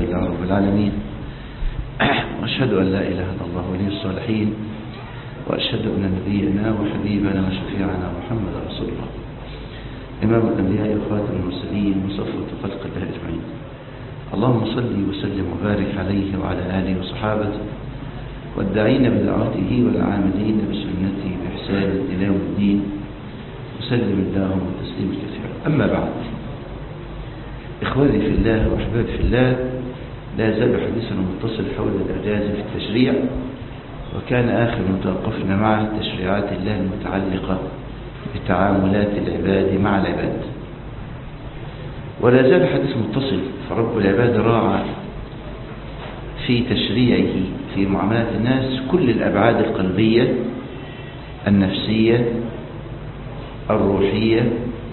لله رب العالمين وأشهد أن لا إله إلا الله ولي الصالحين وأشهد أن نبينا وحبيبنا وشفيعنا محمد رسول الله إمام الأنبياء وخاتم المرسلين وصفوة خلق الله أجمعين اللهم صل وسلم وبارك عليه وعلى آله وصحابته والداعين بدعوته والعاملين بسنته بإحسان إلى يوم الدين وسلم اللهم تسليما كثيرا أما بعد إخواني في الله وأحبابي في الله لا يزال حديثنا متصل حول الإعجاز في التشريع وكان آخر ما توقفنا معه تشريعات الله المتعلقة بتعاملات العباد مع العباد ولا زال الحديث متصل فرب العباد راعى في تشريعه في معاملات الناس كل الأبعاد القلبية النفسية الروحية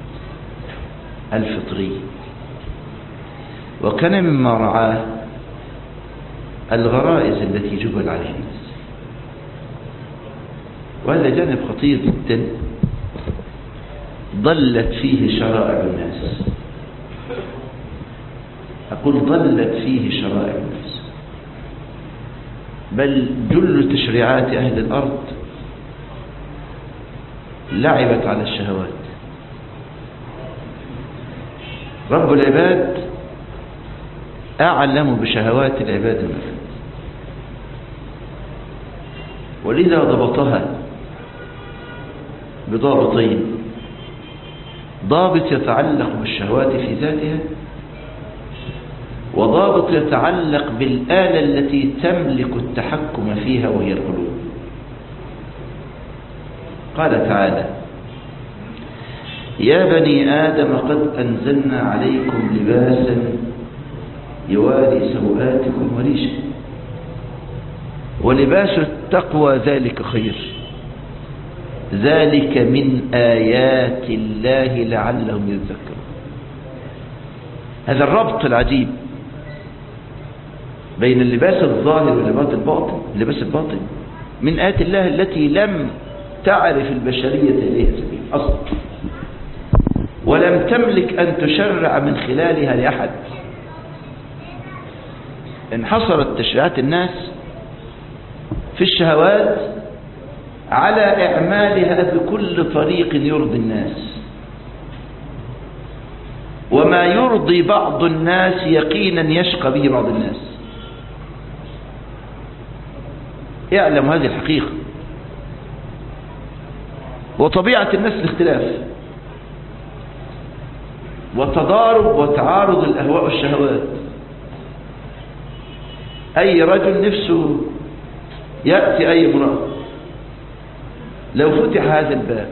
الفطرية وكان مما رعاه الغرائز التي جبل عليها الناس وهذا جانب خطير جدا ضلت فيه شرائع الناس أقول ضلت فيه شرائع الناس بل جل تشريعات أهل الأرض لعبت على الشهوات رب العباد أعلم بشهوات العباد المفروض ولذا ضبطها بضابطين ضابط يتعلق بالشهوات في ذاتها وضابط يتعلق بالآلة التي تملك التحكم فيها وهي القلوب قال تعالى يا بني آدم قد أنزلنا عليكم لباسا يواري سوآتكم وريشا ولباس التقوى ذلك خير ذلك من آيات الله لعلهم يذكرون هذا الربط العجيب بين اللباس الظاهر واللباس الباطن اللباس الباطن من آيات الله التي لم تعرف البشرية إليها سبيل أصلا ولم تملك أن تشرع من خلالها لأحد انحصرت تشريعات الناس في الشهوات على إعمالها بكل طريق يرضي الناس وما يرضي بعض الناس يقينا يشقى به بعض الناس اعلم هذه الحقيقة وطبيعة الناس الاختلاف وتضارب وتعارض الأهواء والشهوات أي رجل نفسه يأتي أي امرأة لو فتح هذا الباب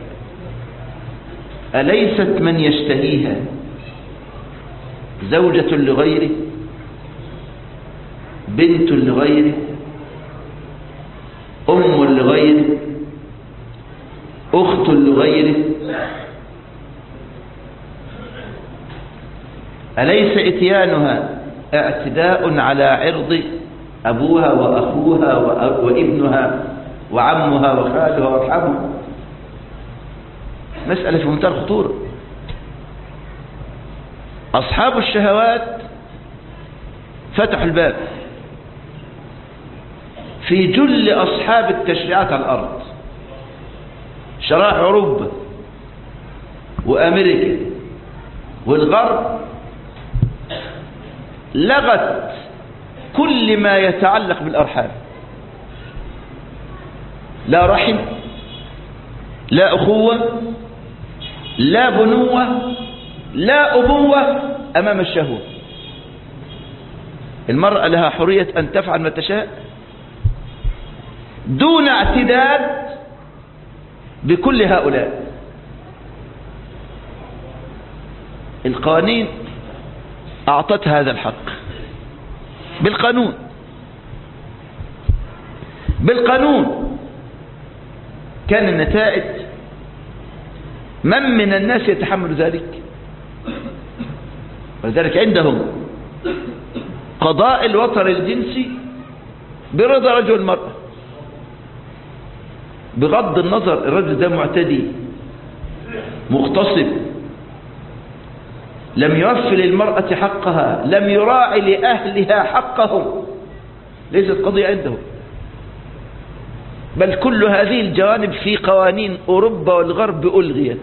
أليست من يشتهيها زوجة لغيره بنت لغيره أم لغيره أخت لغيره أليس إتيانها اعتداء على عرض أبوها وأخوها وابنها وعمها وخالها وارحمها مسألة في منتهى الخطورة أصحاب الشهوات فتحوا الباب في جل أصحاب التشريعات على الأرض شرائع أوروبا وأمريكا والغرب لغت كل ما يتعلق بالأرحام لا رحم لا أخوة لا بنوة لا أبوة أمام الشهوة المرأة لها حرية أن تفعل ما تشاء دون اعتداد بكل هؤلاء القوانين أعطت هذا الحق بالقانون بالقانون كان النتائج من من الناس يتحمل ذلك ولذلك عندهم قضاء الوتر الجنسي برضا رجل المرأة بغض النظر الرجل ده معتدي مغتصب لم يوفي للمرأة حقها لم يراعي لأهلها حقهم ليست قضية عندهم بل كل هذه الجوانب في قوانين أوروبا والغرب ألغيت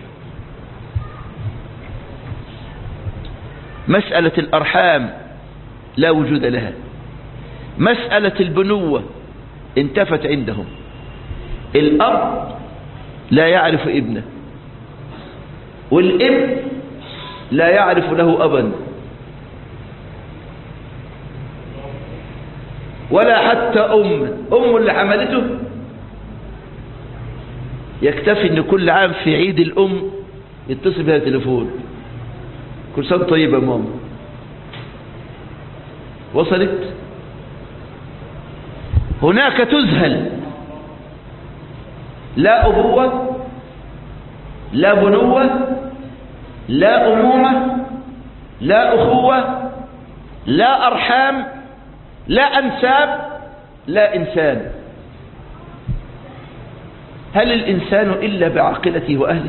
مسألة الأرحام لا وجود لها مسألة البنوة انتفت عندهم الأب لا يعرف ابنه والابن لا يعرف له أبا ولا حتى أم أم اللي حملته يكتفي ان كل عام في عيد الأم يتصل بها تليفون كل سنة طيبة يا ماما وصلت هناك تذهل لا أبوة لا بنوة لا أمومة لا أخوة لا أرحام لا أنساب لا إنسان هل الإنسان إلا بعقلته وأهله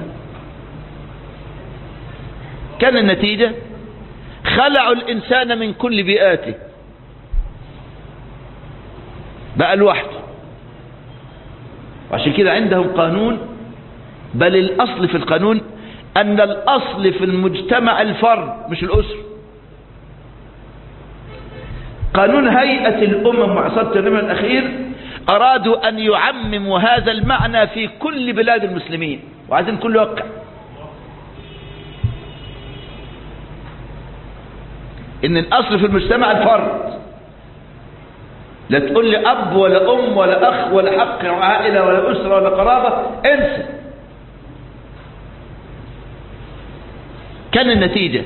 كان النتيجة خلعوا الإنسان من كل بيئاته بقى لوحده وعشان كده عندهم قانون بل الأصل في القانون أن الأصل في المجتمع الفرد مش الأسر قانون هيئة الأمم وعصابة النمر الأخير أرادوا أن يعمموا هذا المعنى في كل بلاد المسلمين وعايزين كل وقع إن الأصل في المجتمع الفرد لا تقول لي أب ولا أم ولا أخ ولا حق عائلة ولا أسرة ولا قرابة انسى كان النتيجة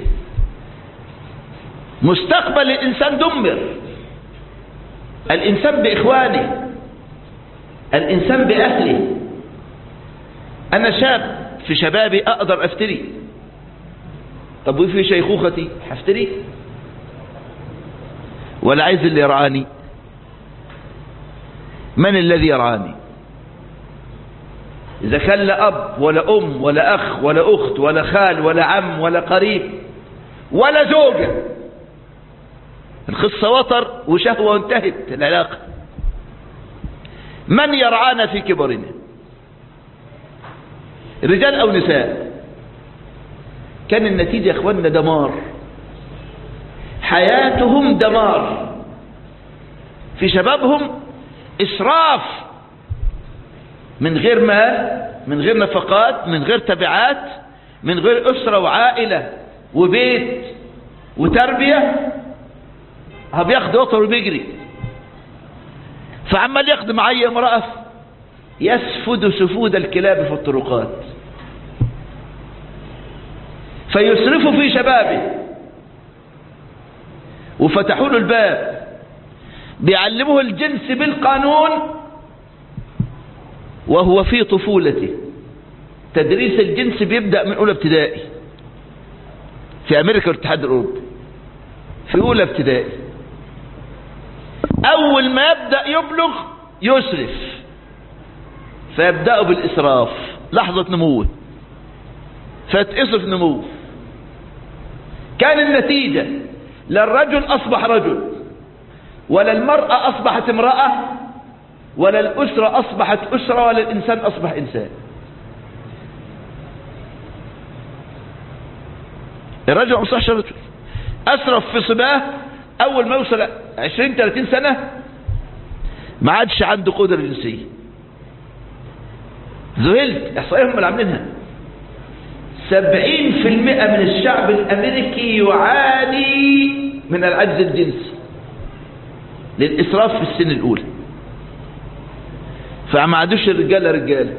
مستقبل الإنسان دمر الإنسان بإخوانه الإنسان بأهله أنا شاب في شبابي أقدر أفتري طب وفي شيخوختي هفتري ولا عايز اللي يرعاني من الذي يرعاني إذا كان لا أب ولا أم ولا أخ ولا أخت ولا خال ولا عم ولا قريب ولا زوجة القصة وطر وشهوة وانتهت العلاقة من يرعانا في كبرنا رجال أو نساء كان النتيجة يا اخواننا دمار حياتهم دمار في شبابهم إسراف من غير مال من غير نفقات من غير تبعات من غير أسرة وعائلة وبيت وتربية بياخد وطر وبيجري فعمال ياخد معي امرأة يسفد سفود الكلاب في الطرقات فيسرف في شبابه وفتحوا له الباب بيعلمه الجنس بالقانون وهو في طفولته تدريس الجنس بيبدأ من أولى ابتدائي في أمريكا والاتحاد الأوروبي في أولى ابتدائي أول ما يبدأ يبلغ يسرف فيبدأ بالإسراف لحظة نموه فيتقصف نموه كان النتيجة لا الرجل أصبح رجل ولا المرأة أصبحت امرأة ولا الأسرة أصبحت أسرة ولا الإنسان أصبح إنسان الرجل ما أصبحش رجل أسرف في صباه أول ما يوصل 20 30 سنة ما عادش عنده قدرة جنسية ذهلت إحصائيهم اللي عاملينها 70% من الشعب الأمريكي يعاني من العجز الجنسي للإسراف في السن الأولى فما عادوش الرجالة رجالة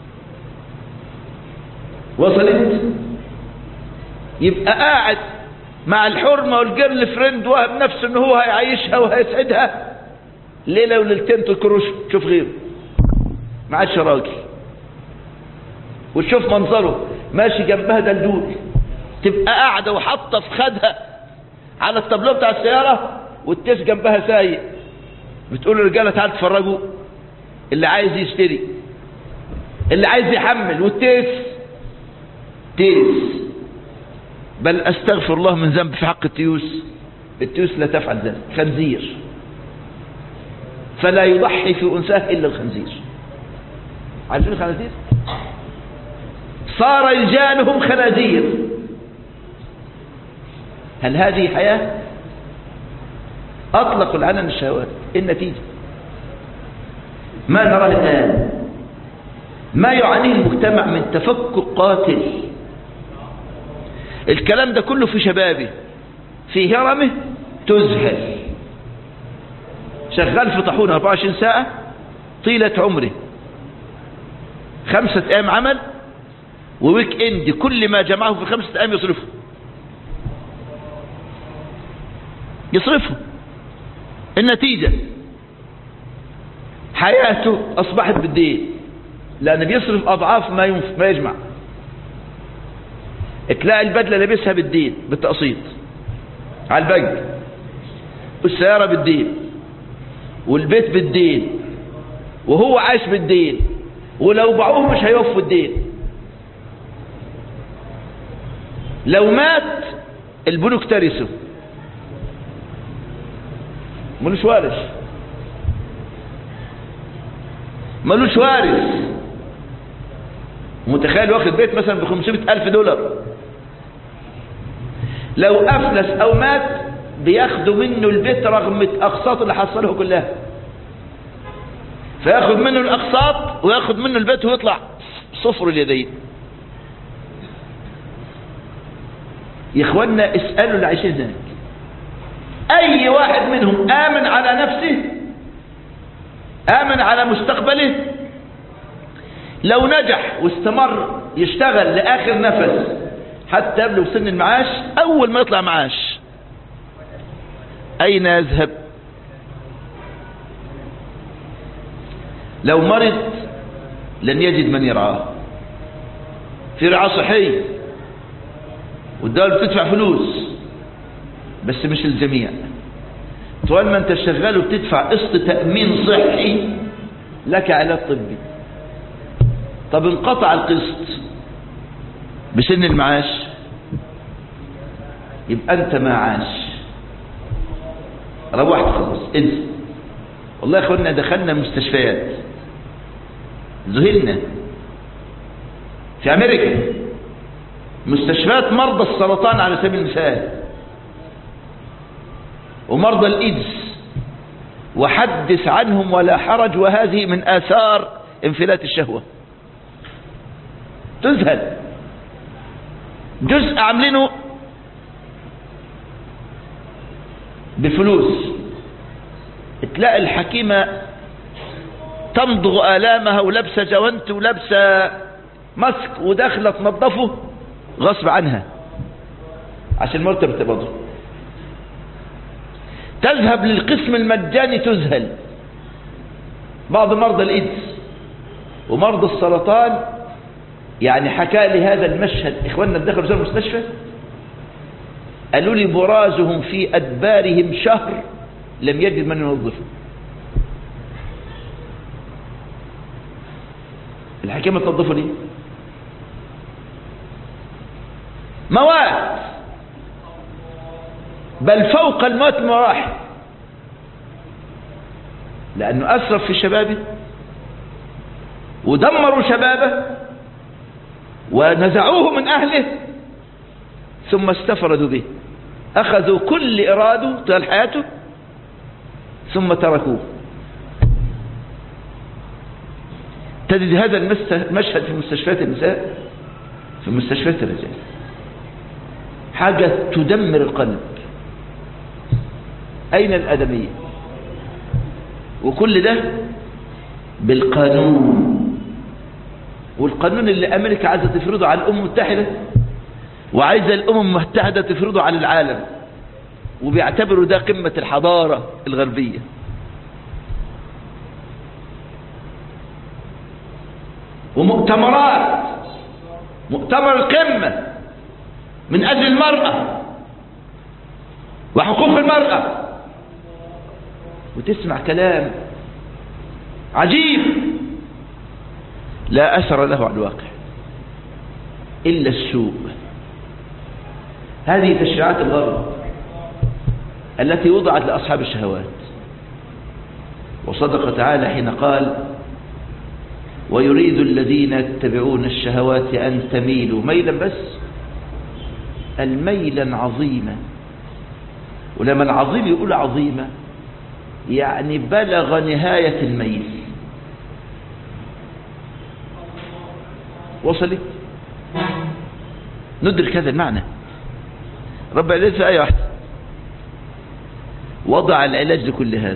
وصلت يبقى قاعد مع الحرمة والجيرل فريند وهم نفسه ان هو هيعيشها وهيسعدها ليلة وليلتين تكروش تشوف غيره ما عادش راجل وتشوف منظره ماشي جنبها دلدول تبقى قاعدة وحاطة في خدها على التابلو بتاع السيارة والتيس جنبها سايق بتقول للرجالة تعالوا اتفرجوا اللي عايز يشتري اللي عايز يحمل والتيس تيس بل أستغفر الله من ذنب في حق التيوس التيوس لا تفعل ذلك خنزير فلا يضحي في أنثاه إلا الخنزير عارفين الخنازير صار رجالهم خنازير هل هذه حياة أطلقوا العنان الشهوات النتيجة ما نراه الآن ما يعانيه المجتمع من تفكك قاتل الكلام ده كله في شبابه في هرمه تزهل شغال في طاحونه 24 ساعة طيلة عمره خمسة أيام عمل وويك اند كل ما جمعه في خمسة أيام يصرفه يصرفه النتيجة حياته أصبحت بالدين لأنه بيصرف أضعاف ما, ينف... ما يجمع تلاقي البدلة لابسها بالدين بالتقسيط على البنك والسيارة بالدين والبيت بالدين وهو عايش بالدين ولو باعوه مش هيوفوا الدين لو مات البنوك ترثه ملوش وارث ملوش وارث متخيل واخد بيت مثلا ب 500 ألف دولار لو أفلس أو مات بياخدوا منه البيت رغم الأقساط اللي حصلها كلها فياخد منه الأقساط وياخد منه البيت ويطلع صفر اليدين يا اخوانا اسألوا اللي عايشين هناك اي واحد منهم امن على نفسه امن على مستقبله لو نجح واستمر يشتغل لاخر نفس حتى يبلغ سن المعاش اول ما يطلع معاش اين يذهب لو مرض لن يجد من يرعاه في رعاية صحية والدولة بتدفع فلوس بس مش الجميع طول ما انت شغال وبتدفع قسط تأمين صحي لك علاج طبي طب انقطع القسط بسن المعاش يبقى انت ما عاش روحت خلاص انسى والله يا اخوانا دخلنا مستشفيات ذهلنا في امريكا مستشفيات مرضى السرطان على سبيل المثال ومرضى الايدز وحدث عنهم ولا حرج وهذه من آثار انفلات الشهوة تذهل جزء عاملينه بفلوس تلاقي الحكيمة تمضغ آلامها ولابسة جوانت ولابسة ماسك وداخلة تنظفه غصب عنها عشان مرتب تقبضه تذهب للقسم المجاني تذهل بعض مرضى الايدز ومرضى السرطان يعني حكى لي هذا المشهد اخواننا دخلوا في المستشفى قالوا لي برازهم في ادبارهم شهر لم يجد من ينظفه الحكيمة تنظفه ليه مواد بل فوق الموت مراحل لأنه أسرف في شبابه ودمروا شبابه ونزعوه من أهله ثم استفردوا به أخذوا كل إراده طوال حياته ثم تركوه تجد هذا المشهد في مستشفيات النساء في مستشفيات الرجال حاجة تدمر القلب أين الأدمية وكل ده بالقانون والقانون اللي أمريكا عايزة تفرضه على الأمم المتحدة وعايزة الأمم المتحدة تفرضه على العالم وبيعتبروا ده قمة الحضارة الغربية ومؤتمرات مؤتمر القمة من أجل المرأة وحقوق المرأة وتسمع كلام عجيب لا أثر له على الواقع إلا السوء هذه تشريعات الغرب التي وضعت لأصحاب الشهوات وصدق تعالى حين قال ويريد الذين يتبعون الشهوات أن تميلوا ميلا بس الميلا عظيما ولما العظيم يقول عظيمة يعني بلغ نهاية الميل وصلت ندرك هذا المعنى رب العزيز في آية واحدة وضع العلاج لكل هذا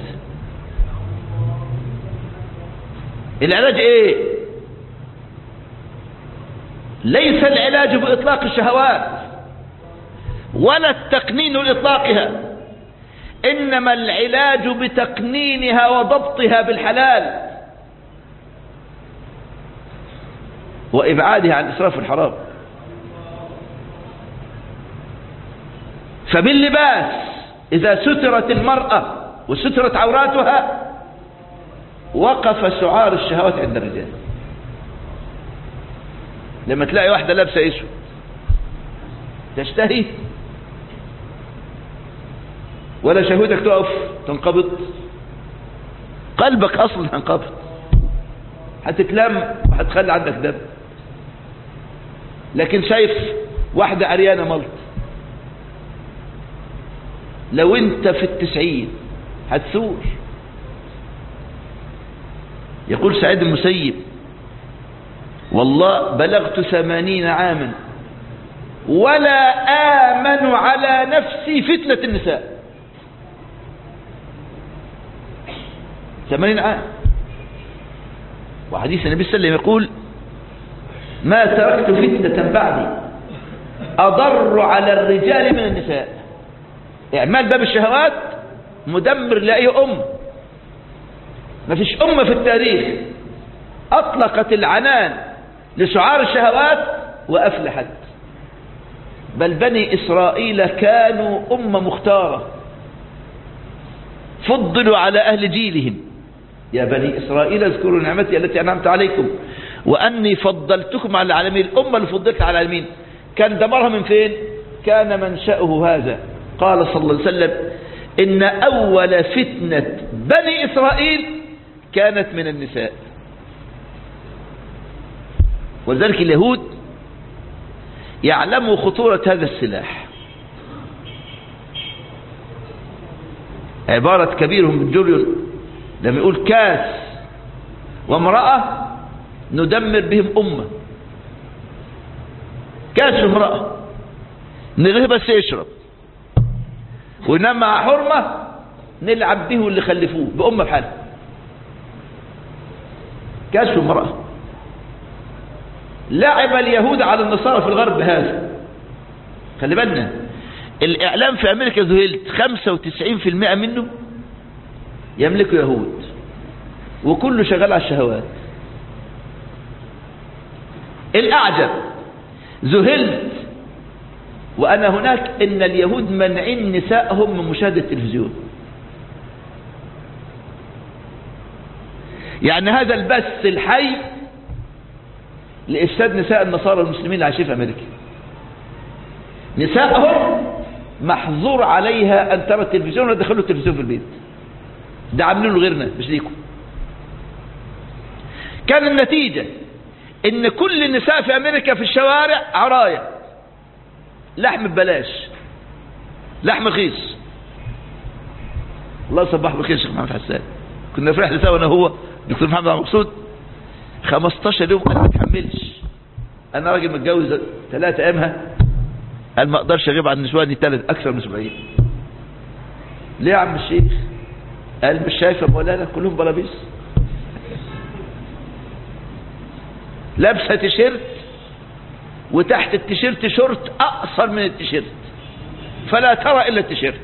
العلاج ايه ليس العلاج بإطلاق الشهوات ولا التقنين لإطلاقها إنما العلاج بتقنينها وضبطها بالحلال وإبعادها عن إسراف الحرام فباللباس إذا سترت المرأة وسترت عوراتها وقف سعار الشهوات عند الرجال لما تلاقي واحدة لابسة اسود تشتهي ولا شهوتك تقف تنقبض قلبك اصلا هينقبض هتتلم وهتخلي عندك دم لكن شايف واحدة عريانة ملط لو انت في التسعين هتثور يقول سعيد المسيب والله بلغت ثمانين عاما ولا آمن على نفسي فتنة النساء ثمانين عام وحديث النبي صلى الله عليه وسلم يقول ما تركت فتنة بعدي أضر على الرجال من النساء إعمال باب الشهوات مدمر لأي أم ما فيش أمة في التاريخ أطلقت العنان لشعار الشهوات وأفلحت بل بني إسرائيل كانوا أمة مختارة فضلوا على أهل جيلهم يا بني إسرائيل اذكروا نعمتي التي أنعمت عليكم وأني فضلتكم على العالمين الأمة اللي فضلت على العالمين كان دمرها من فين كان منشأه هذا قال صلى الله عليه وسلم إن أول فتنة بني إسرائيل كانت من النساء ولذلك اليهود يعلموا خطورة هذا السلاح عبارة كبيرهم بن جوريون لما يقول كاس وامرأة ندمر بهم أمة كاس وامرأة نغيه بس يشرب ونام مع حرمة نلعب به اللي خلفوه بأمة بحالها كاس وامرأة لعب اليهود على النصارى في الغرب بهذا خلي بالنا الإعلام في أمريكا ذهلت 95% منه يملكه يهود وكله شغال على الشهوات الأعجب ذهلت وأنا هناك إن اليهود منعين نسائهم من مشاهدة التلفزيون يعني هذا البث الحي لإفساد نساء النصارى المسلمين اللي عايشين في أمريكا نسائهم محظور عليها أن ترى التلفزيون ولا دخلوا التلفزيون في البيت ده عاملينه غيرنا مش ليكم كان النتيجة ان كل النساء في امريكا في الشوارع عرايا لحم ببلاش لحم رخيص الله يصبح بخير شيخ محمد حسان كنا في رحله سوا انا هو دكتور محمد عبد المقصود 15 يوم انا ما اتحملش انا راجل متجوز ثلاثة ايامها قال ما اقدرش اغيب عن نسواني ثلاث اكثر من اسبوعين ليه يا عم الشيخ قال مش شايفه مولانا كلهم بلابيس لابسه تيشيرت وتحت التيشيرت شورت اقصر من التيشيرت فلا ترى الا التيشيرت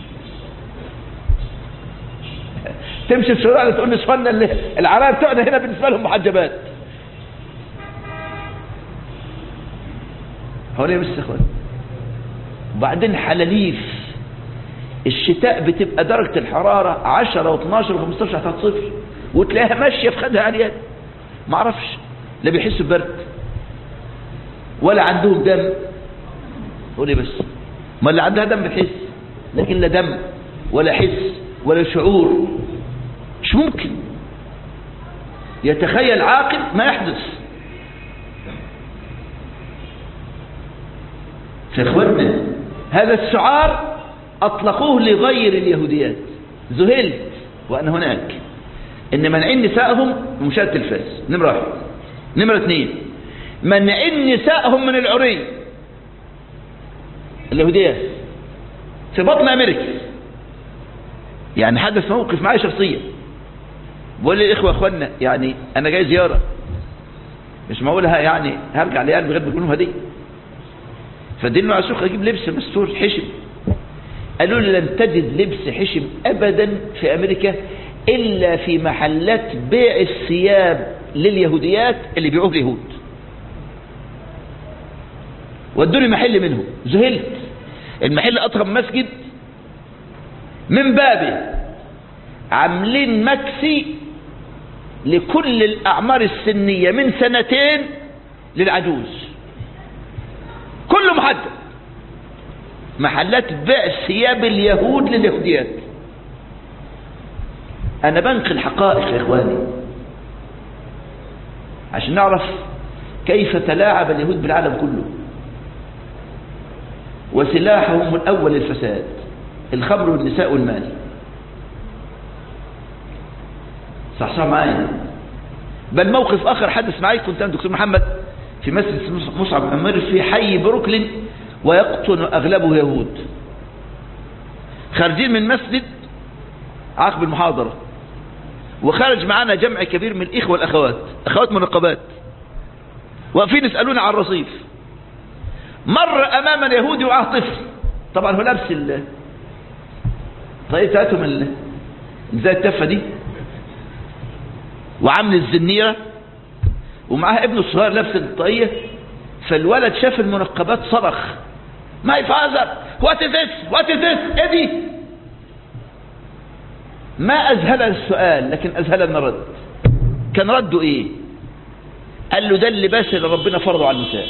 تمشي في شوارع تقول نسواننا اللي العرايا بتوعنا هنا بالنسبه لهم محجبات هو ليه بس يا اخوان وبعدين حلاليف الشتاء بتبقى درجة الحرارة 10 و12 و15 تحت صفر وتلاقيها ماشية في خدها عريان ما اعرفش لا بيحسوا ببرد ولا عندهم دم قولي بس ما اللي عندها دم بتحس لكن لا دم ولا حس ولا شعور مش ممكن يتخيل عاقل ما يحدث فإخواننا هذا الشعار أطلقوه لغير اليهوديات ذهلت وأنا هناك إن منعين نسائهم مشاهدة التلفاز نمرة واحد نمرة اثنين منعين نسائهم من العري اليهوديات في بطن أمريكا يعني حدث موقف معي شخصيا بقول للإخوة أخوانا يعني أنا جاي زيارة مش معقولها يعني هرجع ليال بغير بيكونوا هدية فدلوا على السوق أجيب لبس مستور حشم قالوا لي لن تجد لبس حشم أبدا في أمريكا إلا في محلات بيع الثياب لليهوديات اللي بيعوه اليهود ودوني محل منهم ذهلت المحل أطرم مسجد من بابه عاملين مكسي لكل الأعمار السنية من سنتين للعجوز كله محدد محلات بيع ثياب اليهود لليهوديات أنا بنقل حقائق يا إخواني عشان نعرف كيف تلاعب اليهود بالعالم كله وسلاحهم الأول الفساد الخمر والنساء والمال صح صح معايا بل موقف آخر حدث معي كنت أنا دكتور محمد في مسجد مصعب عمر في حي بروكلين ويقطن أغلبه يهود خارجين من مسجد عقب المحاضرة وخرج معنا جمع كبير من الإخوة والأخوات أخوات منقبات واقفين يسألون عن الرصيف مر أمام اليهودي وعاه طفل طبعا هو لابس ال طيب بتاعتهم ال- زي التفة دي وعامل الزنيرة ومعاه ابنه الصغير لابس الطاقية فالولد شاف المنقبات صرخ ماي فازر وات از ذس وات از ذس ايه دي ما اذهل السؤال لكن اذهلنا الرد كان رده ايه قال له ده اللباس اللي ربنا فرضه على النساء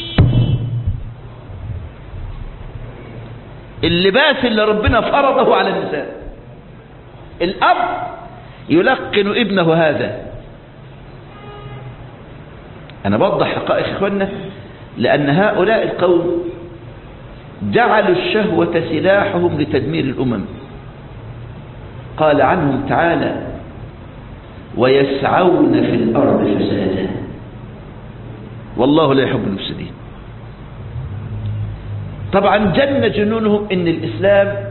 اللباس اللي ربنا فرضه على النساء الاب يلقن ابنه هذا انا بوضح حقائق اخواننا لان هؤلاء القوم جعلوا الشهوة سلاحهم لتدمير الامم قال عنهم تعالى ويسعون في الارض فسادا والله لا يحب المفسدين طبعا جن جنونهم ان الاسلام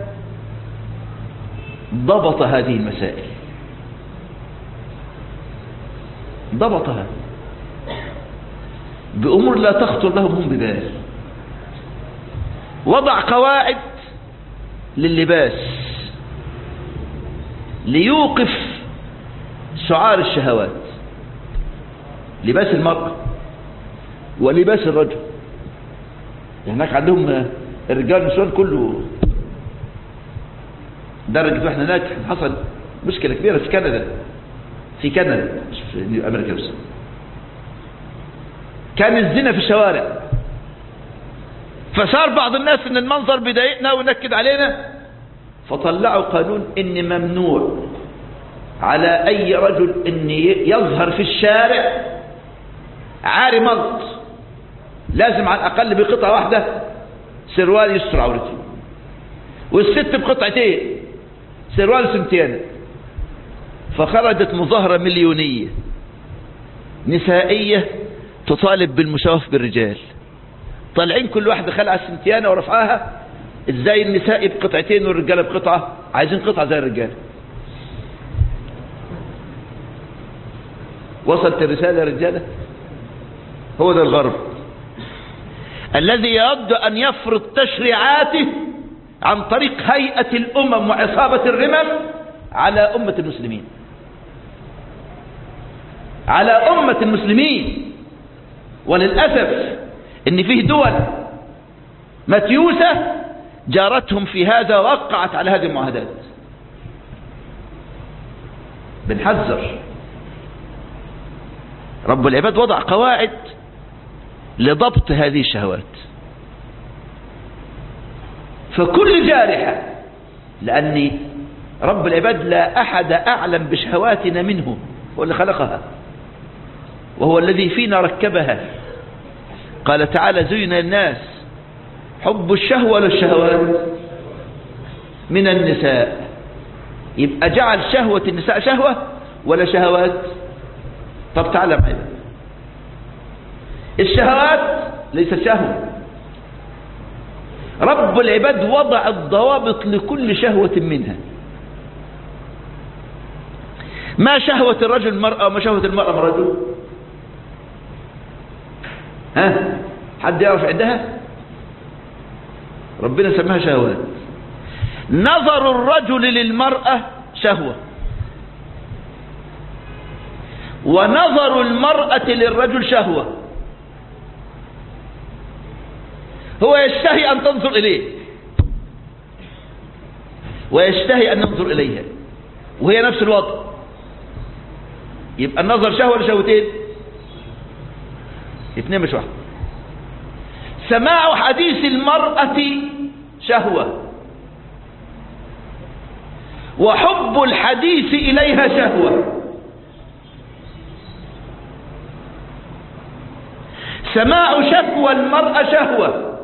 ضبط هذه المسائل ضبطها بأمور لا تخطر لهم هم ببال وضع قواعد لللباس ليوقف شعار الشهوات لباس المرأة ولباس الرجل هناك عندهم الرجال والنسوان كله درجة واحنا هناك حصل مشكلة كبيرة في كندا في كندا مش في امريكا بس كان الزنا في الشوارع فصار بعض الناس ان المنظر بيضايقنا وينكد علينا فطلعوا قانون ان ممنوع على اي رجل ان يظهر في الشارع عاري ملط لازم على الاقل بقطعه واحده سروال يستر عورته والست بقطعتين سروال سمتيانه فخرجت مظاهرة مليونية نسائية تطالب بالمشاوف بالرجال طالعين كل واحدة خلع السنتيانة ورفعها ازاي النساء بقطعتين والرجال بقطعة عايزين قطعة زي الرجال وصلت الرسالة يا رجالة هو ده الغرب الذي يود أن يفرض تشريعاته عن طريق هيئة الأمم وعصابة الرمم على أمة المسلمين على أمة المسلمين وللأسف إن فيه دول متيوسة جارتهم في هذا وقعت على هذه المعاهدات بنحذر رب العباد وضع قواعد لضبط هذه الشهوات فكل جارحة لأن رب العباد لا أحد أعلم بشهواتنا منه هو اللي خلقها وهو الذي فينا ركبها قال تعالى زين الناس حب الشهوة للشهوات من النساء يبقى جعل شهوة النساء شهوة ولا شهوات طب تعالى معي الشهوات ليست شهوة رب العباد وضع الضوابط لكل شهوة منها ما شهوة الرجل المرأة وما شهوة المرأة من الرجل ها حد يعرف عندها ربنا سماها شهوات نظر الرجل للمرأة شهوة ونظر المرأة للرجل شهوة هو يشتهي أن تنظر إليه ويشتهي أن ننظر إليها وهي نفس الوضع يبقى النظر شهوة ولا شهوتين اثنين مش واحد سماع حديث المرأة شهوة وحب الحديث إليها شهوة سماع شكوى المرأة شهوة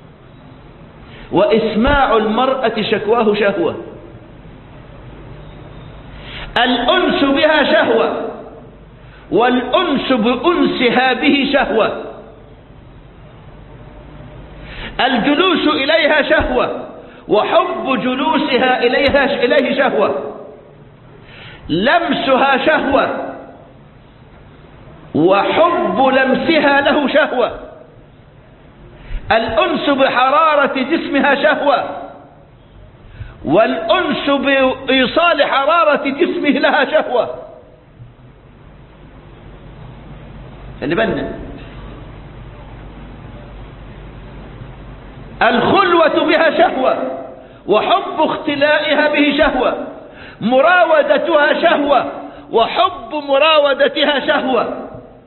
وإسماع المرأة شكواه شهوة الأنس بها شهوة والأنس بأنسها به شهوة الجلوس إليها شهوة وحب جلوسها إليها إليه شهوة لمسها شهوة وحب لمسها له شهوة الأنس بحرارة جسمها شهوة والأنس بإيصال حرارة جسمه لها شهوة اللي بالنا الخلوة بها شهوة وحب اختلائها به شهوة مراودتها شهوة وحب مراودتها شهوة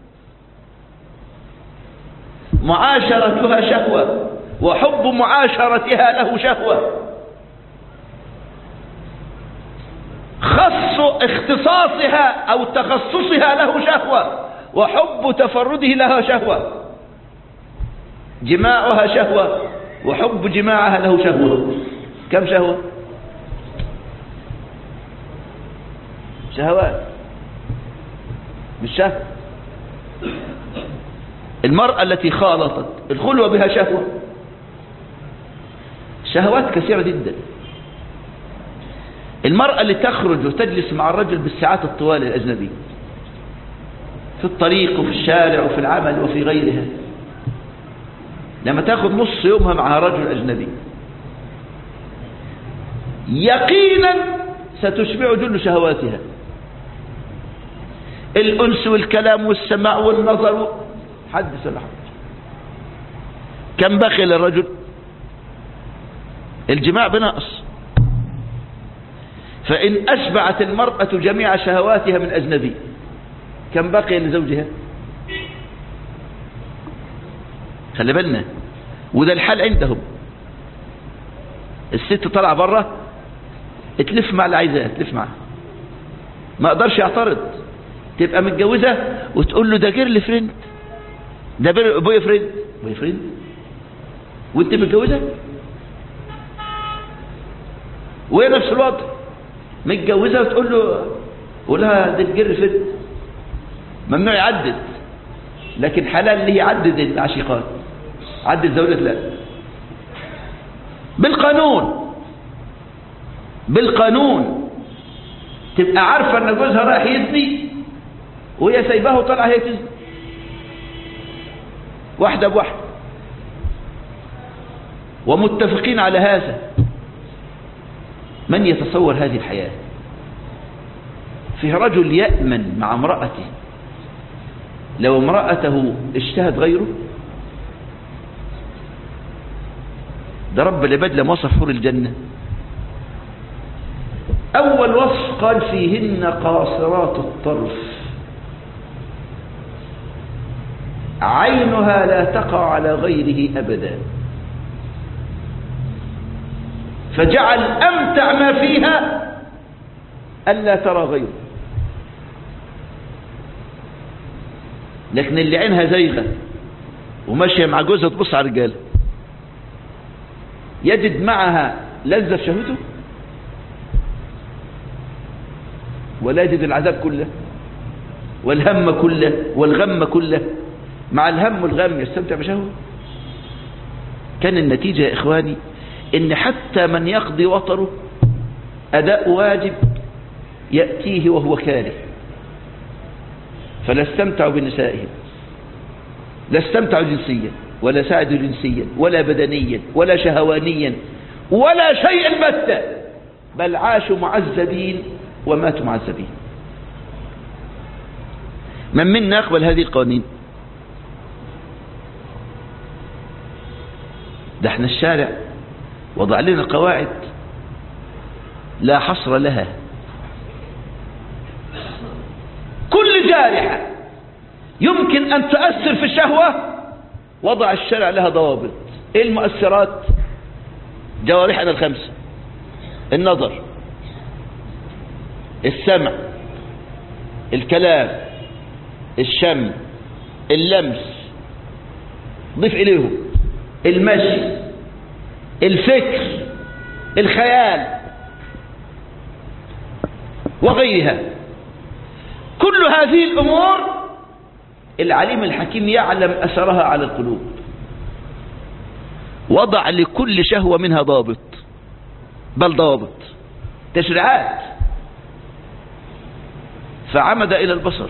معاشرتها شهوة وحب معاشرتها له شهوة خص اختصاصها أو تخصصها له شهوة وحب تفرده لها شهوة جماعها شهوة وحب جماعها له شهوة كم شهوة شهوات مش شهوة المرأة التي خالطت الخلوة بها شهوة شهوات كثيرة جدا المرأة اللي تخرج وتجلس مع الرجل بالساعات الطوال الأجنبي في الطريق وفي الشارع وفي العمل وفي غيرها لما تاخذ نص يومها مع رجل أجنبي يقينا ستشبع جل شهواتها الأنس والكلام والسماع والنظر حدث ولا حدث كم بخل الرجل الجماع بنقص فإن أشبعت المرأة جميع شهواتها من أجنبي كم بقي لزوجها خلي بالنا وده الحال عندهم الست طالعه بره تلف مع اللي عايزاه تلف معاه ما اقدرش يعترض تبقى متجوزه وتقول له ده جيرل فريند ده بوي فريند بوي فريند وانت متجوزه وهي نفس الوضع متجوزه وتقول له قول لها ده الجيرل فريند ممنوع يعدد لكن حلال ليه يعدد العشيقات عدد زوجة لا بالقانون بالقانون تبقى عارفة ان جوزها رايح يزني وهي سايباه وطالعه هي تزني واحدة بواحدة ومتفقين على هذا من يتصور هذه الحياة فيه رجل يأمن مع امرأته لو امرأته اشتهت غيره ده رب العباد لما وصف حور الجنة أول وصف قال فيهن قاصرات الطرف عينها لا تقع على غيره أبدا فجعل أمتع ما فيها ألا ترى غيره لكن اللي عينها زيغة وماشية مع جوزها تبص على الرجالة يجد معها لذة في شهوته ولا يجد العذاب كله والهم كله والغم كله مع الهم والغم يستمتع بشهوه كان النتيجة يا إخواني إن حتى من يقضي وطره أداء واجب يأتيه وهو كاره فلا استمتعوا بنسائهم لا استمتعوا جنسيا ولا ساعدوا جنسيا ولا بدنيا ولا شهوانيا ولا شيء البتة بل عاشوا معذبين وماتوا معذبين من منا يقبل هذه القوانين ده احنا الشارع وضع لنا قواعد لا حصر لها كل جارحة يمكن أن تؤثر في الشهوة وضع الشرع لها ضوابط ايه المؤثرات جوارحنا الخمسة النظر السمع الكلام الشم اللمس ضيف إليهم المشي الفكر الخيال وغيرها كل هذه الأمور العليم الحكيم يعلم أثرها على القلوب وضع لكل شهوة منها ضابط بل ضابط تشريعات فعمد إلى البصر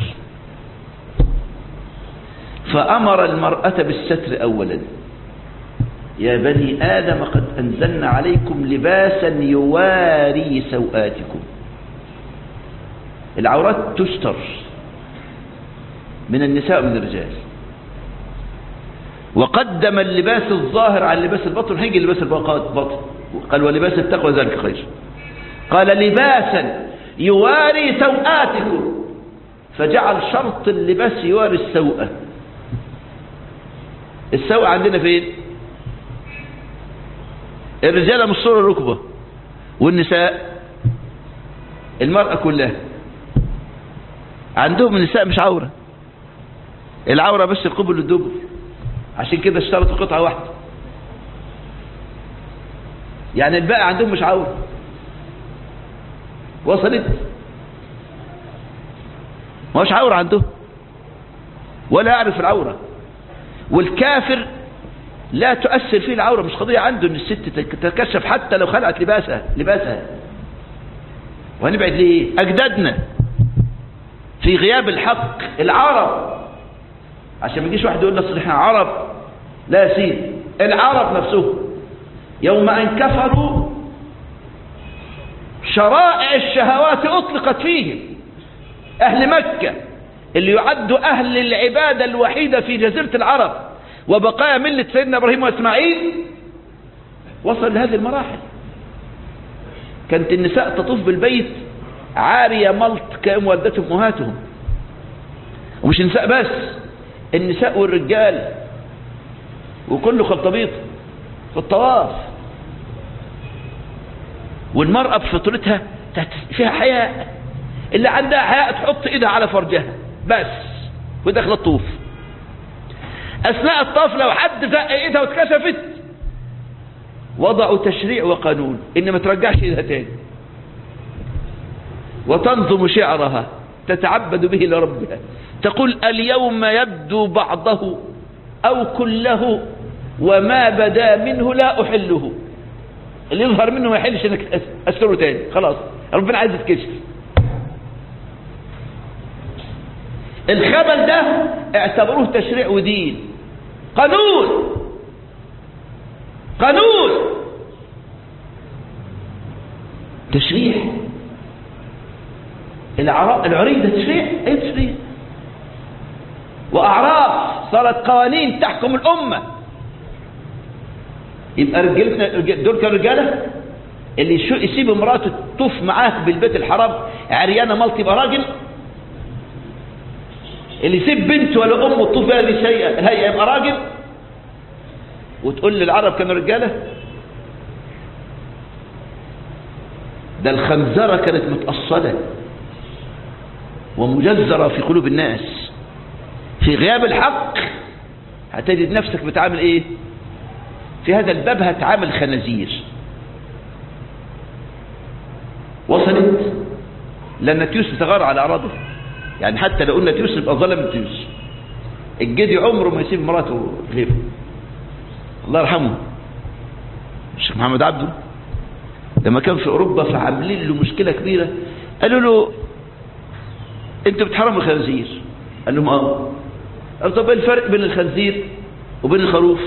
فأمر المرأة بالستر أولا يا بني آدم قد أنزلنا عليكم لباسا يواري سوآتكم العورات تستر من النساء ومن الرجال وقدم اللباس الظاهر على اللباس البطن هيجي لباس البطن قال ولباس التقوى ذلك خير قال لباسا يواري سوآتكم فجعل شرط اللباس يواري السوءة السوءة عندنا فين الرجال مصور الركبة والنساء المرأة كلها عندهم النساء مش عورة العورة بس القبل والدبر عشان كده اشترطوا قطعة واحدة يعني الباقي عندهم مش عورة وصلت ما هوش عورة عندهم ولا يعرف العورة والكافر لا تؤثر فيه العورة مش قضية عنده ان الست تتكشف حتى لو خلعت لباسها لباسها وهنبعد ليه اجدادنا في غياب الحق العرب عشان ما يجيش واحد يقول لنا احنا عرب لا يا سيدي العرب نفسهم يوم ان كفروا شرائع الشهوات اطلقت فيهم اهل مكة اللي يعدوا اهل العبادة الوحيدة في جزيرة العرب وبقايا ملة سيدنا ابراهيم واسماعيل وصل لهذه المراحل كانت النساء تطوف بالبيت عارية ملط كأم والدتهم امهاتهم ومش النساء بس النساء والرجال وكله خلطبيط في الطواف والمرأة بفطرتها فيها حياء اللي عندها حياء تحط ايدها على فرجها بس وداخله الطوف اثناء الطواف لو حد زق ايدها واتكشفت وضعوا تشريع وقانون ان ما ترجعش ايدها تاني وتنظم شعرها تتعبد به لربها تقول اليوم يبدو بعضه او كله وما بدا منه لا احله اللي يظهر منه ما يحلش انك استره تاني خلاص ربنا عايز يتكشف الخبل ده اعتبروه تشريع ودين قانون قانون تشريع العري ده تشريع ايه تشريع واعراف صارت قوانين تحكم الامه يبقى رجالتنا دول كانوا رجاله اللي يسيب امراته تطوف معاه بالبيت الحرام عريانه ملط يبقى راجل اللي يسيب بنته ولا امه تطوف بها هي يبقى راجل وتقول للعرب كانوا رجاله ده الخنزرة كانت متأصلة ومجزرة في قلوب الناس في غياب الحق هتجد نفسك بتعامل ايه في هذا الباب هتعامل خنازير وصلت لأن تيوس تغار على أراضه يعني حتى لو قلنا تيوس يبقى ظلم تيوس الجدي عمره ما يسيب مراته غيره الله يرحمه الشيخ محمد عبده لما كان في أوروبا فعاملين له مشكلة كبيرة قالوا له انت بتحرم الخنزير قال لهم اه قال طب ايه الفرق بين الخنزير وبين الخروف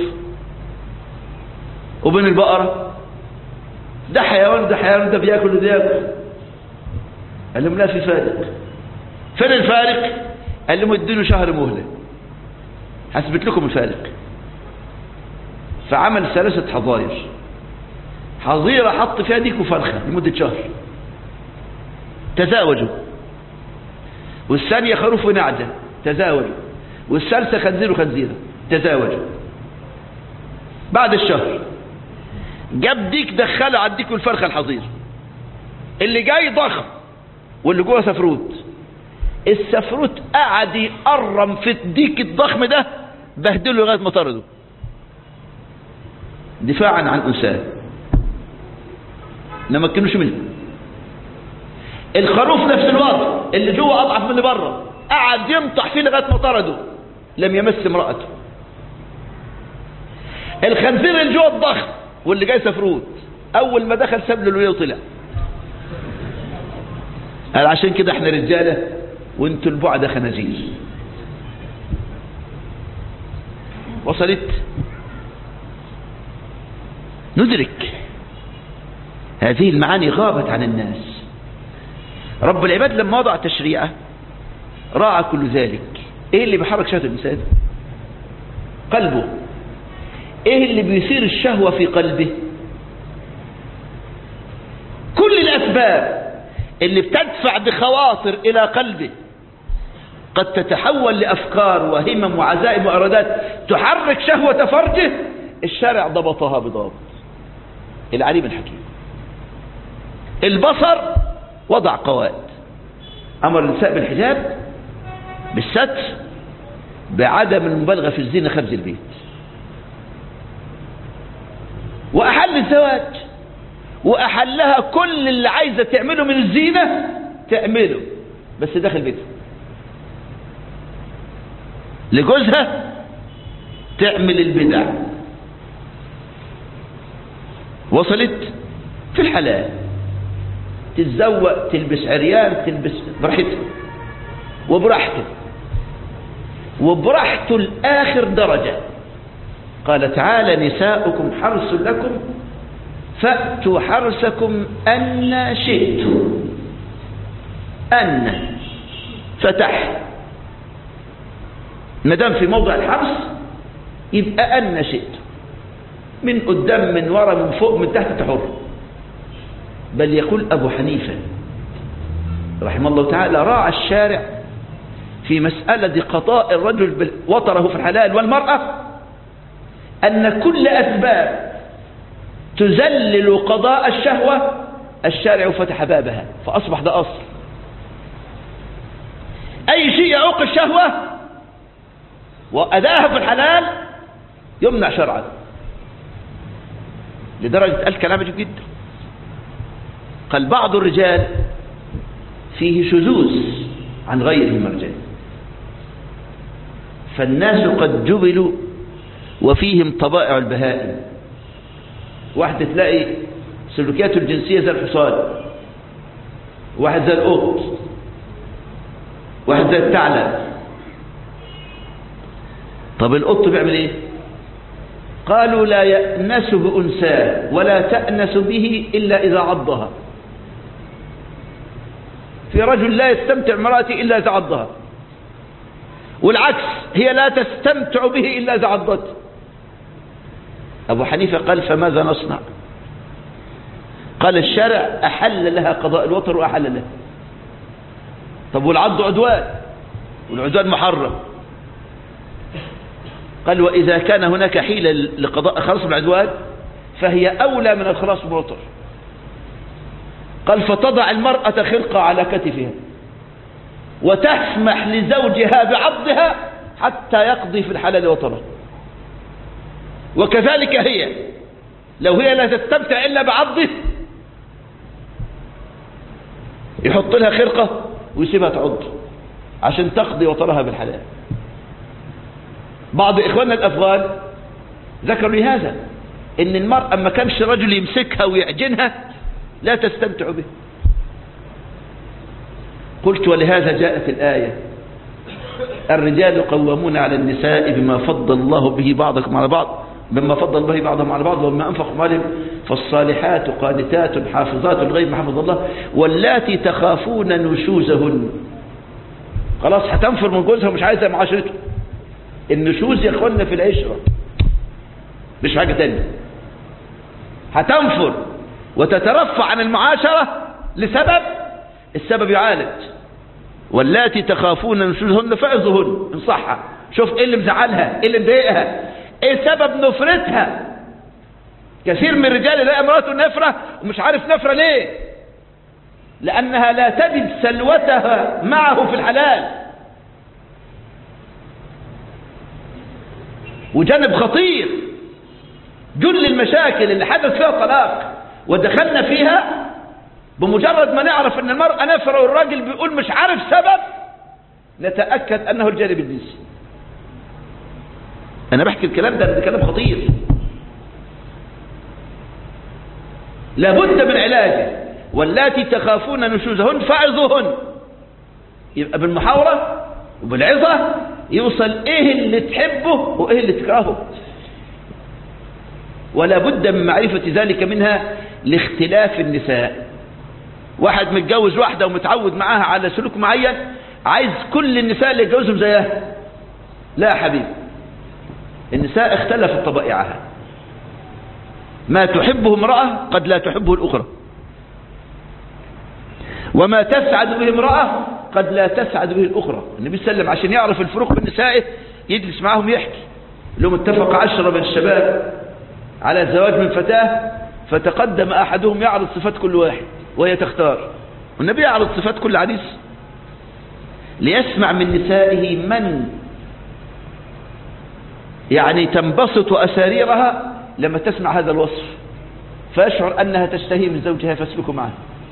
وبين البقرة ده حيوان ده حيوان ده بياكل وده ياكل قال لهم لا في فارق فين الفارق قال لهم اديله شهر مهلة هثبت لكم الفارق فعمل ثلاثة حظاير حظيرة حط فيها ديك وفرخة لمدة شهر تزاوجوا والثانية خروف ونعجة تزاوجوا والثالثة خنزير وخنزيرة تزاوجوا بعد الشهر جاب ديك دخله على الديك والفرخة الحظير اللي جاي ضخم واللي جوه سفروت السفروت قعد يقرم في الديك الضخم ده بهدله لغايه ما طرده دفاعا عن انسان ما مكنوش منه الخروف نفس الوضع اللي جوه اضعف من اللي بره قعد ينطح فيه لغايه ما طرده لم يمس امراته الخنزير اللي جوه الضخم واللي جاي سفروت اول ما دخل ساب له الوليه وطلع قال عشان كده احنا رجاله وانتوا البعد خنازير وصلت ندرك هذه المعاني غابت عن الناس رب العباد لما وضع تشريعه راعى كل ذلك ايه اللي بيحرك شهوة الانسان قلبه ايه اللي بيثير الشهوة في قلبه كل الاسباب اللي بتدفع بخواطر الى قلبه قد تتحول لافكار وهمم وعزائم وارادات تحرك شهوة فرجه الشارع ضبطها بضابط العليم الحكيم البصر وضع قواعد امر النساء بالحجاب بالستر بعدم المبالغه في الزينه خبز البيت واحل الزواج واحلها كل اللي عايزه تعمله من الزينه تعمله بس داخل بيتها لجوزها تعمل البدع وصلت في الحلال تتزوق تلبس عريان تلبس براحتها وبراحته وبراحته لآخر درجة قال تعالى نساؤكم حرس لكم فأتوا حرسكم أن شئتم أن فتح ما دام في موضع الحرس يبقى أن شئتم من قدام من ورا من فوق من تحت تحر بل يقول أبو حنيفة رحمه الله تعالى راعى الشارع في مسألة قضاء الرجل وطره في الحلال والمرأة أن كل أسباب تزلل قضاء الشهوة الشارع فتح بابها فأصبح ده أصل أي شيء يعوق الشهوة وأداها في الحلال يمنع شرعا لدرجة قال كلام عجيب جدا قال بعض الرجال فيه شذوذ عن غيرهم الرجال فالناس قد جبلوا وفيهم طبائع البهائم واحدة تلاقي سلوكياته الجنسية زي الحصان واحد زي القط واحد زي الثعلب طب القط بيعمل ايه قالوا لا يأنس بأنساه ولا تأنس به إلا إذا عضها في رجل لا يستمتع مرأتي إلا إذا عضها والعكس هي لا تستمتع به إلا إذا عضته أبو حنيفة قال فماذا نصنع قال الشارع أحل لها قضاء الوطر وأحل لها طب والعض عدوان والعدوان محرم قال وإذا كان هناك حيلة لقضاء خلاص بالعدوان فهي أولى من الخلاص بالوطر قال فتضع المرأة خرقة على كتفها وتسمح لزوجها بعضها حتى يقضي في الحلال وطره وكذلك هي لو هي لا تستمتع إلا بعضه يحط لها خرقة ويسيبها تعض عشان تقضي وطرها بالحلال بعض إخواننا الأفغان ذكروا لي هذا إن المرأة ما كانش رجل يمسكها ويعجنها لا تستمتع به قلت ولهذا جاءت الآية الرجال قوامون على النساء بما فضل الله به بعضكم على بعض بما فضل به بعضهم على بعض وما أنفقوا مالهم فالصالحات قانتات حافظات الغيب حفظ الله واللاتي تخافون نشوزهن خلاص هتنفر من جوزها ومش عايزة معاشرته النشوز يا اخوانا في العشرة مش حاجة تانية هتنفر وتترفع عن المعاشرة لسبب السبب يعالج واللاتي تخافون نشوزهن فعظهن انصحها شوف ايه اللي مزعلها ايه اللي مضايقها ايه سبب نفرتها كثير من الرجال يلاقي امراته نفرة ومش عارف نفرة ليه لانها لا تجد سلوتها معه في الحلال وجانب خطير جل المشاكل اللي حدث فيها طلاق ودخلنا فيها بمجرد ما نعرف ان المرأة نفرة والراجل بيقول مش عارف سبب نتأكد انه الجانب الجنسي انا بحكي الكلام ده ده كلام خطير لابد من علاجه واللاتي تخافون نشوزهن فعظوهن يبقى بالمحاورة وبالعظة يوصل ايه اللي تحبه وايه اللي تكرهه ولا بد من معرفة ذلك منها لاختلاف النساء واحد متجوز واحدة ومتعود معاها على سلوك معين عايز كل النساء اللي يتجوزهم زيها لا يا حبيبي النساء اختلفت طبائعها ما تحبه امرأة قد لا تحبه الأخرى وما تسعد به امرأة قد لا تسعد به الأخرى النبي صلى الله عليه وسلم عشان يعرف الفروق بين نسائه يجلس معهم يحكي لهم اتفق عشرة من الشباب على الزواج من فتاة فتقدم أحدهم يعرض صفات كل واحد وهي تختار والنبي يعرض صفات كل عريس ليسمع من نسائه من يعني تنبسط أساريرها لما تسمع هذا الوصف فيشعر أنها تشتهي من زوجها فاسلك معه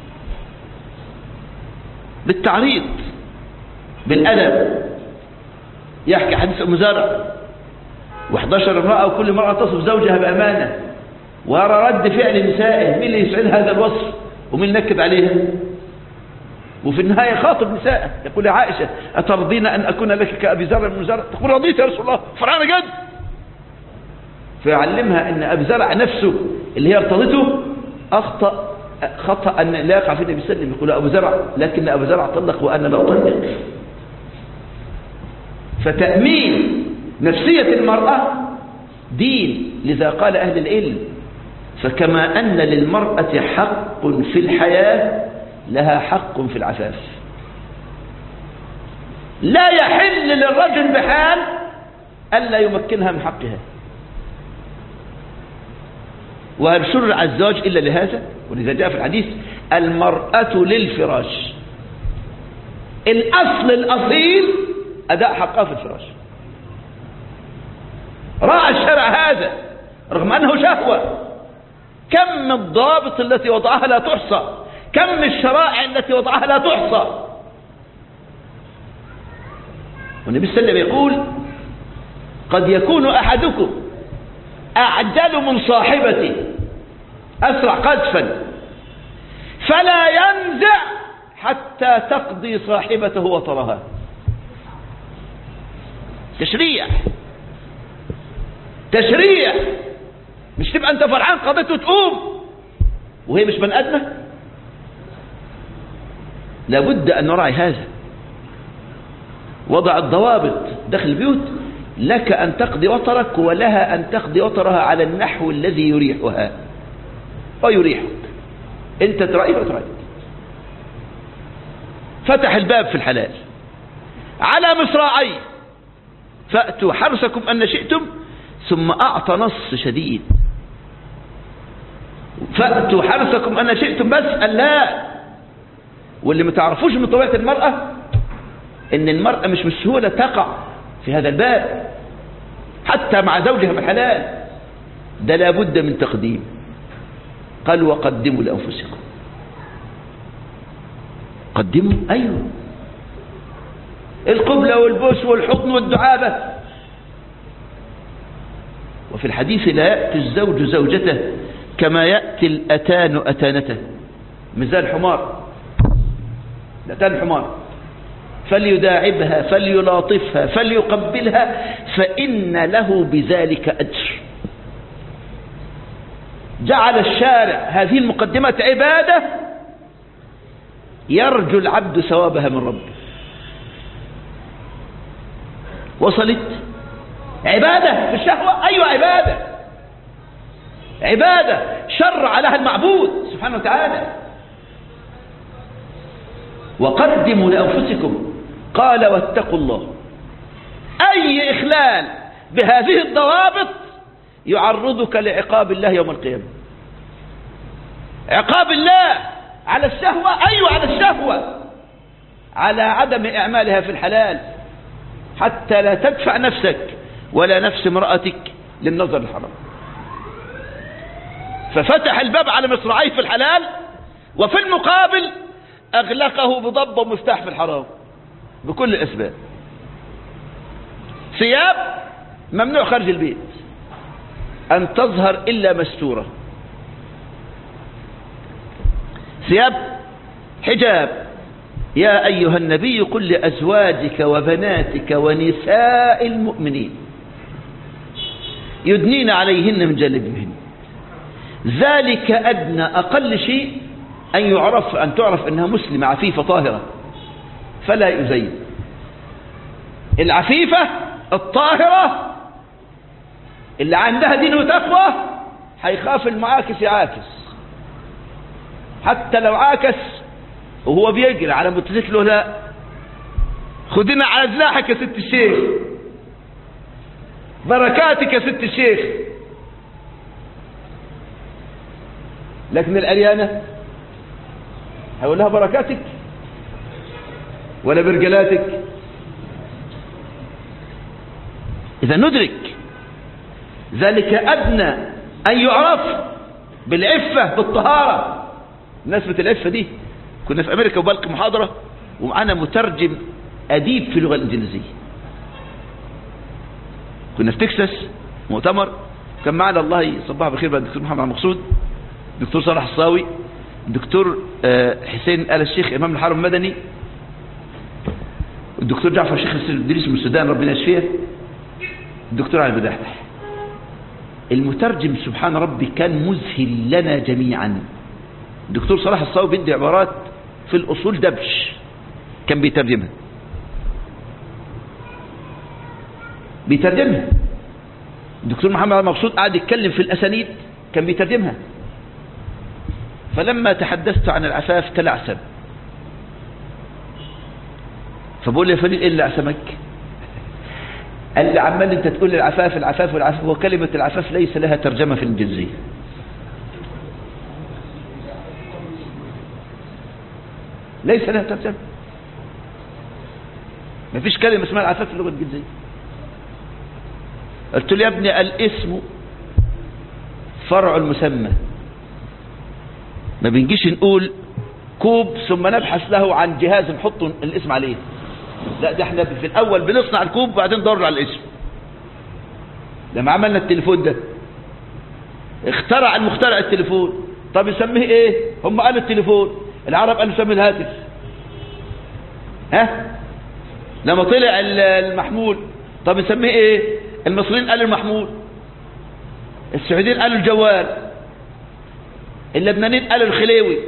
بالتعريض بالأدب يحكي حديث أم زرع و11 امرأة وكل امرأة تصف زوجها بأمانة ويرى رد فعل نسائه مين اللي يسعد هذا الوصف ومين نكد عليها وفي النهاية خاطب نساء يقول يا عائشة أترضين أن أكون لك كأبي ذر من زرع تقول رضيت يا رسول الله فرعنا جد فيعلمها أن أبي زرع نفسه اللي هي ارتضته أخطأ خطأ أن لا يقع في النبي صلى الله عليه وسلم يقول أبو زرع لكن أبو زرع طلق وأنا لا أطلق فتأمين نفسية المرأة دين لذا قال أهل العلم فكما أن للمرأة حق في الحياة لها حق في العفاف لا يحل للرجل بحال ألا يمكنها من حقها وهل شرع الزواج إلا لهذا ولذا جاء في الحديث المرأة للفراش الأصل الأصيل أداء حقها في الفراش راعى الشرع هذا رغم أنه شهوة كم من الضابط التي وضعها لا تحصى كم من الشرائع التي وضعها لا تحصى والنبي صلى الله عليه وسلم يقول قد يكون أحدكم أعجل من صاحبته أسرع قذفا فلا ينزع حتى تقضي صاحبته وطرها تشريع تشريع مش تبقى انت فرحان قضيته وتقوم وهي مش من ادنى لابد ان نراعي هذا وضع الضوابط داخل البيوت لك ان تقضي وطرك ولها ان تقضي وطرها على النحو الذي يريحها ويريحك انت تراعيه وتراعيه فتح الباب في الحلال على مصراعي فأتوا حرسكم أن شئتم ثم أعطى نص شديد فأتوا حرثكم أنا شئتم بس قال لا واللي ما تعرفوش من طبيعة المرأة ان المرأة مش بالسهولة تقع في هذا الباب حتى مع زوجها في الحلال ده لابد من تقديم قال وقدموا لأنفسكم قدموا أيوه القبلة والبوس والحضن والدعابة وفي الحديث لا يأتي الزوج زوجته كما يأتي الأتان أتانته مثال الحمار الأتان الحمار فليداعبها فليلاطفها فليقبلها فإن له بذلك أجر جعل الشارع هذه المقدمات عبادة يرجو العبد ثوابها من ربه وصلت عبادة في الشهوة أيوة عبادة عبادة شرع لها المعبود سبحانه وتعالى وقدموا لأنفسكم قال واتقوا الله أي إخلال بهذه الضوابط يعرضك لعقاب الله يوم القيامة عقاب الله على الشهوة أيوة على الشهوة على عدم إعمالها في الحلال حتى لا تدفع نفسك ولا نفس امرأتك للنظر الحرام ففتح الباب على مصراعيه في الحلال وفي المقابل أغلقه بضبة ومفتاح في الحرام بكل الأسباب ثياب ممنوع خارج البيت أن تظهر إلا مستورة ثياب حجاب يا أيها النبي قل لأزواجك وبناتك ونساء المؤمنين يدنين عليهن من جلبهن ذلك أدنى أقل شيء أن يعرف أن تعرف أنها مسلمة عفيفة طاهرة فلا يزين العفيفة الطاهرة اللي عندها دين وتقوى هيخاف المعاكس يعاكس حتى لو عاكس وهو بيجري على موتوسيكله لا خدنا على جناحك يا ست الشيخ بركاتك يا ست الشيخ لكن الأريانة هقول لها بركاتك ولا برجلاتك إذا ندرك ذلك أدنى أن يعرف بالعفة بالطهارة نسبة العفة دي كنا في أمريكا وبلقي محاضرة ومعانا مترجم أديب في اللغة الإنجليزية كنا في تكساس مؤتمر كان معنا الله يصبح بخير بقى الدكتور محمد مقصود الدكتور صالح الصاوي الدكتور حسين آل الشيخ إمام الحرم المدني الدكتور جعفر شيخ الدريس من السودان ربنا يشفيه الدكتور علي بدحدح المترجم سبحان ربي كان مذهل لنا جميعا الدكتور صلاح الصاوي بيدي عبارات في الأصول دبش كان بيترجمها بيترجمها الدكتور محمد المقصود قاعد يتكلم في الأسانيد كان بيترجمها فلما تحدثت عن العفاف تلعثم فبقول لي يا فريد ايه اللي عسمك قال لي عمال انت تقول لي العفاف العفاف والعفاف وكلمة العفاف ليس لها ترجمة في الإنجليزية ليس لها ترجمة ما فيش كلمة اسمها العفاف في اللغة الإنجليزية قلت له يا ابني الاسم فرع المسمى ما بنجيش نقول كوب ثم نبحث له عن جهاز نحط الاسم عليه لا ده احنا في الاول بنصنع الكوب وبعدين ندور على الاسم لما عملنا التليفون ده اخترع المخترع التليفون طب يسميه ايه هم قالوا التليفون العرب قالوا سمي الهاتف ها لما طلع المحمول طب يسميه ايه المصريين قالوا المحمول السعوديين قالوا الجوال اللبنانيين قالوا الخليوي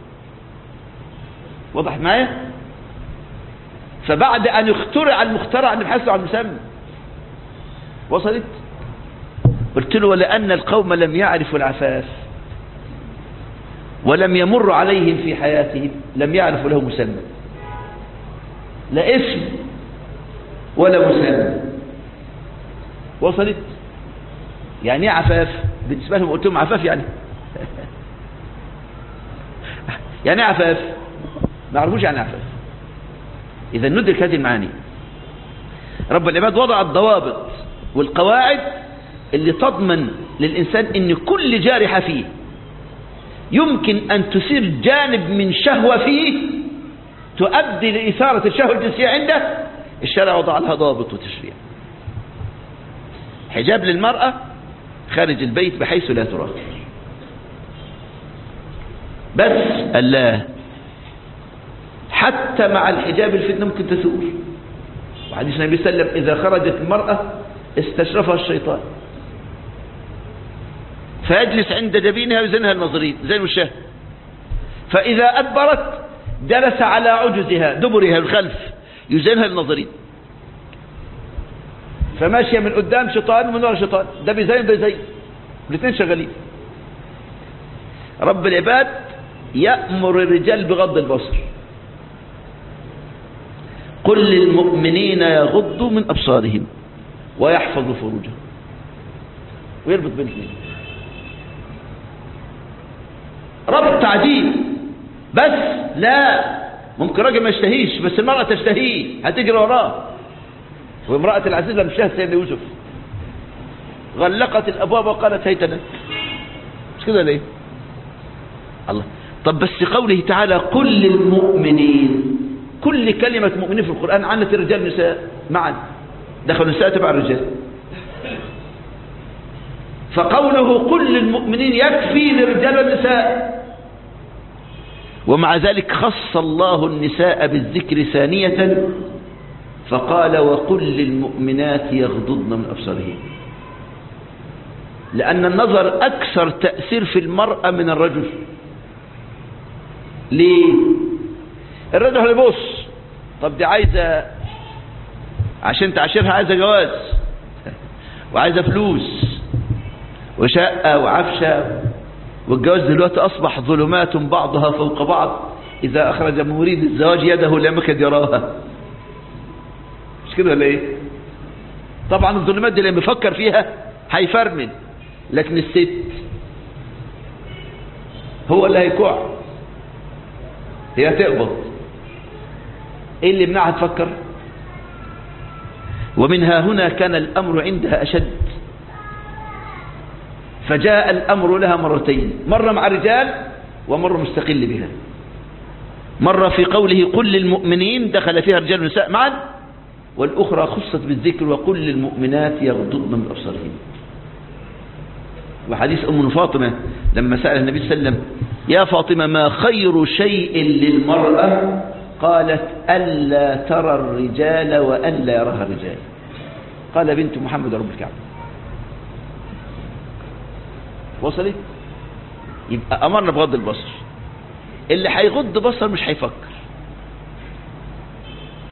وضح معايا فبعد ان يخترع المخترع نبحث عن المسمى وصلت قلت له ولأن القوم لم يعرفوا العفاف ولم يمر عليهم في حياتهم لم يعرفوا له مسمى لا اسم ولا مسمى وصلت يعني ايه عفاف بالنسبة لهم قلت لهم عفاف يعني يعني عفاف ما عرفوش يعني عفاف إذا ندرك هذه المعاني رب العباد وضع الضوابط والقواعد اللي تضمن للإنسان أن كل جارحة فيه يمكن أن تثير جانب من شهوة فيه تؤدي لإثارة الشهوة الجنسية عنده الشرع وضع لها ضابط وتشريع حجاب للمرأة خارج البيت بحيث لا ترى بس الله حتى مع الحجاب الفتنة ممكن تثور وحديث النبي صلى الله عليه وسلم إذا خرجت المرأة استشرفها الشيطان فيجلس عند جبينها ويزنها النظرين زي المشاهد فإذا أدبرت جلس على عجزها دبرها الخلف يزنها النظرين فماشية من قدام شيطان ومن ورا شيطان ده بيزين ده بيزين الاثنين شغالين رب العباد يأمر الرجال بغض البصر قل للمؤمنين يغضوا من أبصارهم ويحفظوا فروجهم ويربط بين الاثنين ربط عجيب بس لا ممكن راجل ما يشتهيش بس المرأة تشتهيه هتجري وراه وامرأة العزيز لم تشاهد سيدنا يوسف غلقت الأبواب وقالت هيتنا مش كده ليه الله طب بس قوله تعالى قل للمؤمنين كل كلمة مؤمنين في القرآن عنت الرجال والنساء معا دخلوا النساء تبع الرجال فقوله قل للمؤمنين يكفي للرجال والنساء ومع ذلك خص الله النساء بالذكر ثانية فقال وقل للمؤمنات يغضضن من أبصارهن لأن النظر أكثر تأثير في المرأة من الرجل ليه الرجل يبص طب دي عايزة عشان تعاشرها عايزة جواز وعايزة فلوس وشقة وعفشة والجواز دلوقتي أصبح ظلمات بعضها فوق بعض إذا أخرج مريد الزواج يده لم يكد يراها مش كده ولا إيه طبعا الظلمات دي لما يفكر فيها هيفرمل لكن الست هو اللي هيكوع هي هتقبض ايه اللي منعها تفكر ومنها هنا كان الامر عندها اشد فجاء الامر لها مرتين مرة مع الرجال ومرة مستقل بها مرة في قوله قل للمؤمنين دخل فيها رجال ونساء معا والأخرى خصت بالذكر وقل للمؤمنات يغضضن من أبصارهن وحديث أم فاطمة لما سأل النبي صلى الله عليه وسلم يا فاطمة ما خير شيء للمرأة قالت ألا ترى الرجال وألا يراها الرجال قال بنت محمد رب الكعبة وصلت يبقى أمرنا بغض البصر اللي هيغض بصر مش هيفكر